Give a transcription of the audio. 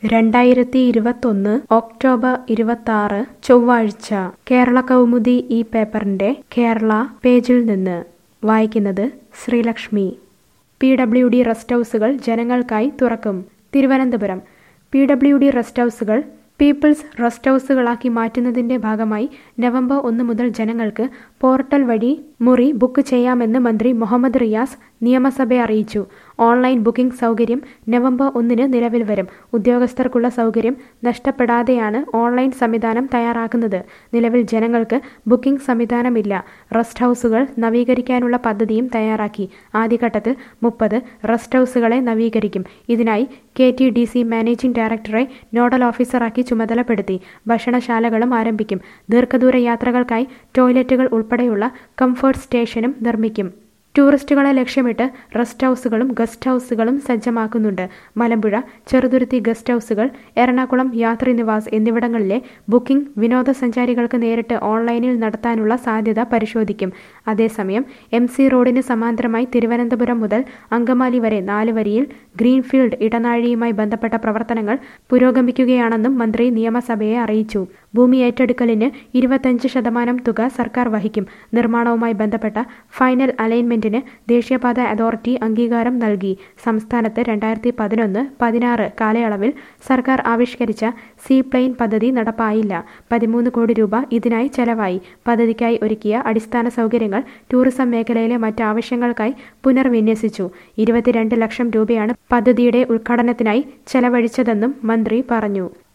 രണ്ടായിരത്തി ഇരുപത്തൊന്ന് ഒക്ടോബർ ഇരുപത്താറ് ചൊവ്വാഴ്ച കേരള കൗമുദി ഈ പേപ്പറിന്റെ കേരള പേജിൽ നിന്ന് വായിക്കുന്നത് Sreelakshmi P W D rest ഹൗസുകൾ ജനങ്ങൾക്കായി തുറക്കും Thiruvananthapuram P W D rest ഹൗസുകൾ പീപ്പിൾസ് റെസ്റ്റ് ഹൗസുകളാക്കി മാറ്റുന്നതിന്റെ ഭാഗമായി നവംബർ ഒന്ന് മുതൽ ജനങ്ങൾക്ക് പോർട്ടൽ വഴി മുറി ബുക്ക് ചെയ്യാമെന്ന് മന്ത്രി മുഹമ്മദ് റിയാസ് നിയമസഭയെ അറിയിച്ചു ഓൺലൈൻ ബുക്കിംഗ് സൗകര്യം നവംബർ ഒന്നിന് നിലവിൽ വരും ഉദ്യോഗസ്ഥർക്കുള്ള സൗകര്യം നഷ്ടപ്പെടാതെയാണ് ഓൺലൈൻ സംവിധാനം തയ്യാറാക്കുന്നത് നിലവിൽ ജനങ്ങൾക്ക് ബുക്കിംഗ് സംവിധാനമില്ല റെസ്റ്റ് ഹൗസുകൾ നവീകരിക്കാനുള്ള പദ്ധതിയും തയ്യാറാക്കി ആദ്യഘട്ടത്തിൽ മുപ്പത് റെസ്റ്റ് ഹൗസുകളെ നവീകരിക്കും ഇതിനായി K T D C managing ഡയറക്ടറെ നോഡൽ ഓഫീസറാക്കി ചുമതലപ്പെടുത്തി ഭക്ഷണശാലകളും ആരംഭിക്കും ദീർഘദൂര യാത്രകൾക്കായി ടോയ്ലറ്റുകൾ ഉൾപ്പെടെയുള്ള കംഫർട്ട് സ്റ്റേഷനും നിർമ്മിക്കും ടൂറിസ്റ്റുകളെ ലക്ഷ്യമിട്ട് റെസ്റ്റ് ഹൗസുകളും ഗസ്റ്റ് ഹൗസുകളും സജ്ജമാക്കുന്നുണ്ട് മലമ്പുഴ ചെറുതുരുത്തി ഗസ്റ്റ് ഹൗസുകൾ എറണാകുളം യാത്രി നിവാസ് എന്നിവിടങ്ങളിലെ ബുക്കിംഗ് വിനോദസഞ്ചാരികൾക്ക് നേരിട്ട് ഓൺലൈനിൽ നടത്താനുള്ള സാധ്യത പരിശോധിക്കും അതേസമയം എം സി റോഡിന് സമാന്തരമായി തിരുവനന്തപുരം മുതൽ അങ്കമാലി വരെ നാല് വരിയിൽ ഗ്രീൻഫീൽഡ് ഇടനാഴിയുമായി ബന്ധപ്പെട്ട പ്രവർത്തനങ്ങൾ പുരോഗമിക്കുകയാണെന്നും മന്ത്രി നിയമസഭയെ അറിയിച്ചു ഭൂമി ഏറ്റെടുക്കലിന് ഇരുപത്തഞ്ച് ശതമാനം തുക സർക്കാർ വഹിക്കും നിർമ്മാണവുമായി ബന്ധപ്പെട്ട ഫൈനൽ അലൈൻമെന്റിന് ദേശീയപാത അതോറിറ്റി അംഗീകാരം നൽകി സംസ്ഥാനത്ത് രണ്ടായിരത്തി പതിനൊന്ന് പതിനാറ് കാലയളവിൽ സർക്കാർ ആവിഷ്കരിച്ച സീ പ്ലെയിൻ പദ്ധതി നടപ്പായില്ല പതിമൂന്ന് കോടി രൂപ ഇതിനായി ചെലവായി പദ്ധതിക്കായി ഒരുക്കിയ അടിസ്ഥാന സൗകര്യങ്ങൾ ടൂറിസം മേഖലയിലെ മറ്റ് ആവശ്യങ്ങൾക്കായി പുനർവിന്യസിച്ചു ഇരുപത്തിരണ്ട് ലക്ഷം രൂപയാണ് പദ്ധതിയുടെ ഉദ്ഘാടനത്തിനായി ചെലവഴിച്ചതെന്നും മന്ത്രി പറഞ്ഞു